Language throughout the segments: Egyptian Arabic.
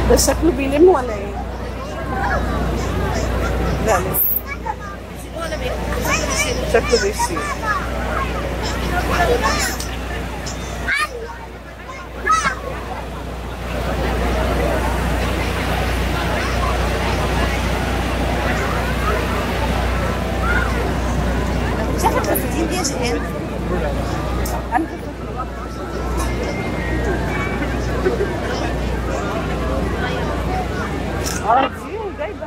ده شكله بيلم ولا ايه؟ لا لسه شكله بيشيل شايفه الفساتين دي يا شيهان اه دي جايبه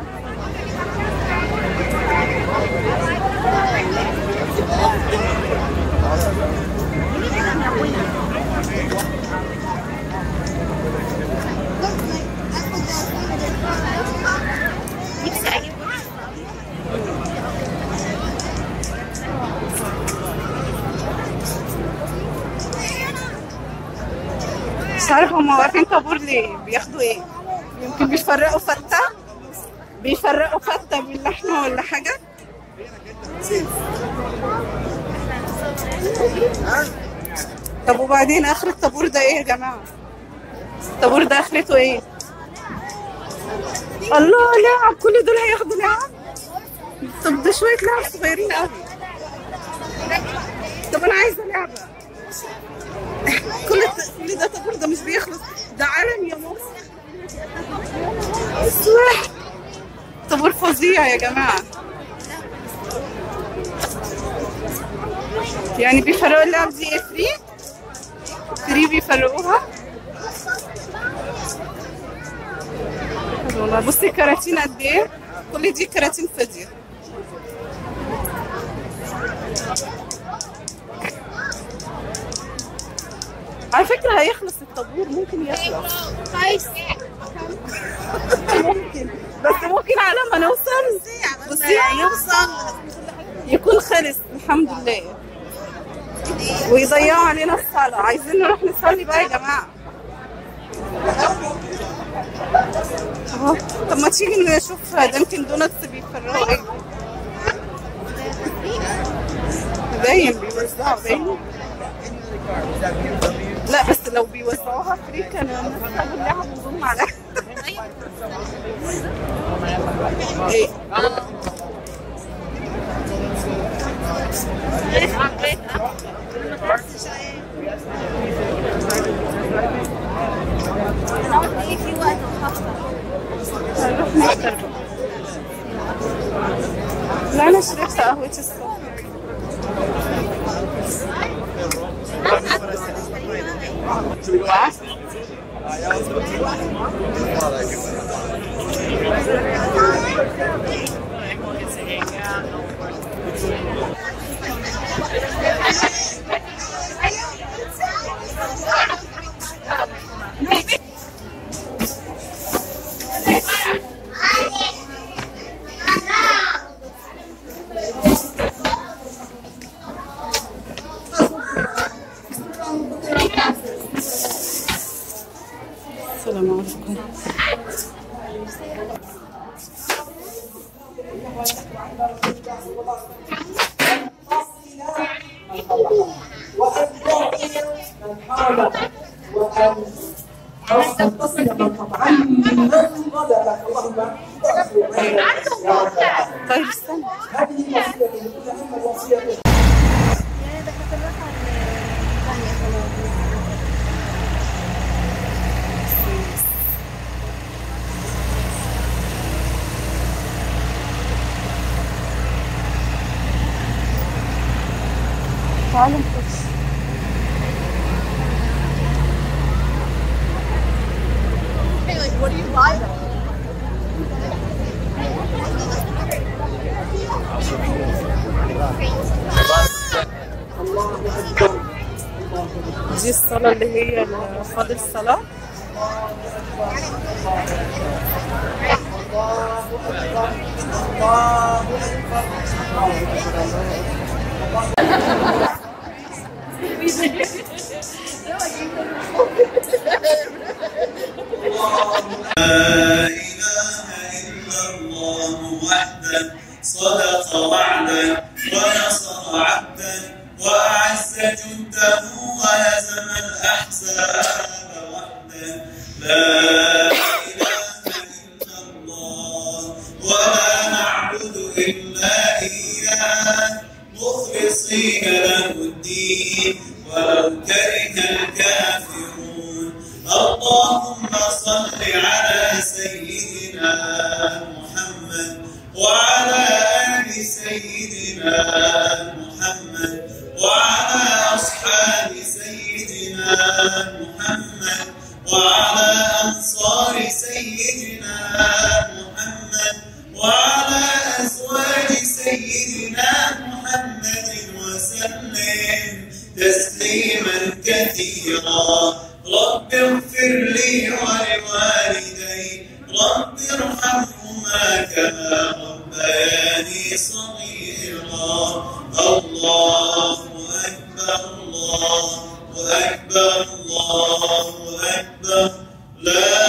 نفسي اجيب مش عارفه هما واقفين طابور ليه بياخدوا ايه يمكن بيفرقوا فتة بيفرقوا فتة باللحمة ولا حاجة طب وبعدين اخر الطابور ده ايه يا جماعة الطابور ده اخرته ايه الله لعب كل دول هياخدوا لعب طب ده شوية لعب صغيرين قوي طب انا عايزة لعبة كل الت- كل ده طابور ده مش بيخلص ده عالم يا مصر اسمح طابور فظيع يا جماعة يعني بيفرقوا اللعب دي ايه فري فري بيفرقوها والله بصي كراتين قد ايه كل دي كراتين فاضية على فكرة هيخلص الطابور ممكن يخلص ممكن بس ممكن على ما نوصل بصي يوصل يكون خلص الحمد لله ويضيعوا علينا الصلاة عايزين نروح نصلي بقى يا جماعة اهو طب ما تيجي نشوف دانكن دونتس بيفرقوا ايه باين بيوزعوا باين لا بس لو بيوزعوها فري كانوا الناس تاخد لعب ونضم عليها ايه انا قلت ايه في وقت وخطه هنروح نفطر بقى. لا انا شربت قهوة الصبح السلام عليكم وأن تتصل من قطعني من غدرك اللهم طيب استنى هذه الوصية لكل أمة الوصية يعني ده كانت الرقم الثانية خلاص تعالوا نخش What do you buy though? دي الصلاة اللي هي فاضل الصلاة لا إله إلا الله وحده صدق وعده ونصر عبده وأعز جنده وهزم الأحزاب وحده لا إله ولو كره الكافرون اللهم صل على سيدنا محمد وعلى آل سيدنا محمد وعلى أصحاب سيدنا محمد وعلى أنصار سيدنا محمد وعلى أزواج سيدنا محمد وسلم تسليما كثيرا رب اغفر لي ولوالدي رب ارحمهما كما ربياني صغيرا الله أكبر الله أكبر الله أكبر لا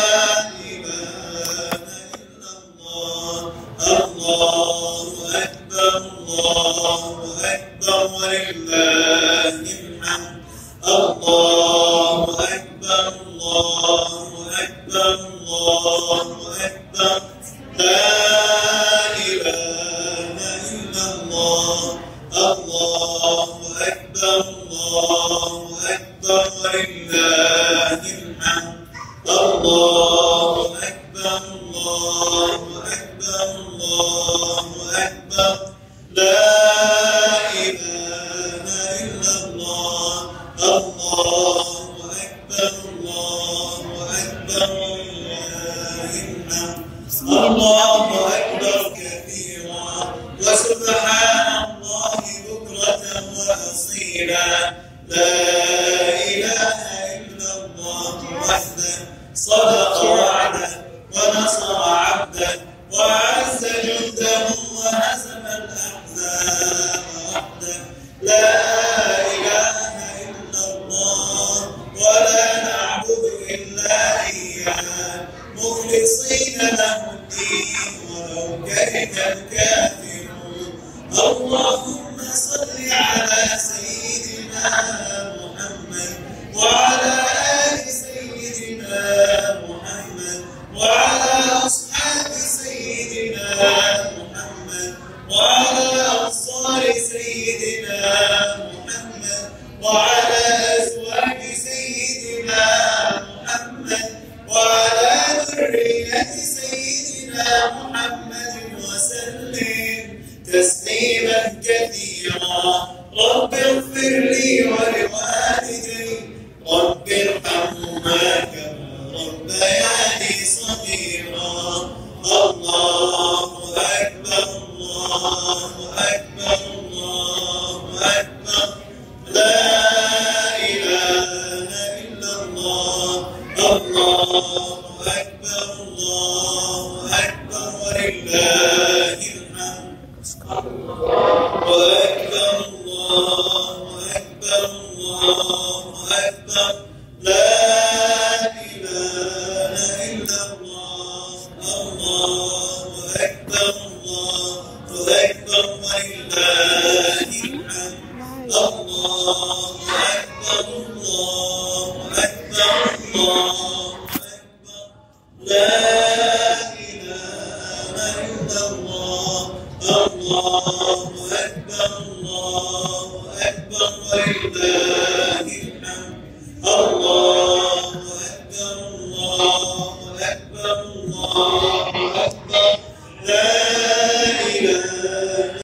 إله إلا الله الله أكبر الله أكبر ولله الحمد الله أكبر الله أكبر الله أكبر لا إله إلا الله الله أكبر الله أكبر ولله الحمد الله أكبر الله أكبر الله أكبر لا إله إلا الله الله أكبر الله أكبر ولله الحمد الله أكبر كثيرا وسبحان الله بكرة وأصيلا لا إله إلا الله وحده صدق وعده ونصر عبده وأعز جنده وهزم الأحزاب وحده لا إله إلا الله ولا نعبد إلا إياه مخلصين له الدين ولو كره الكافرون اللهم صل على سيدنا محمد وعلى آل سيدنا محمد وعلى أصحاب سيدنا محمد وعلى أنصار سيدنا محمد وعلى أزواج سيدنا محمد وعلى ذرية سيدنا محمد وسلم تسليما كثيرا رب اغفر لي ولوالدي رب ارحمهما كما ربياني صغيرا الله أكبر الله أكبر الله أكبر لا إله إلا الله الله أكبر الله أكبر ولله الحمد وأكبر الله أكبر الله أكبر لا إله إلا الله الله أكبر الله أكبر ولله الحمد الله أكبر الله أكبر الله أكبر لا إله إلا الله الله أكبر الله أكبر ولله الحمد الله أكبر الله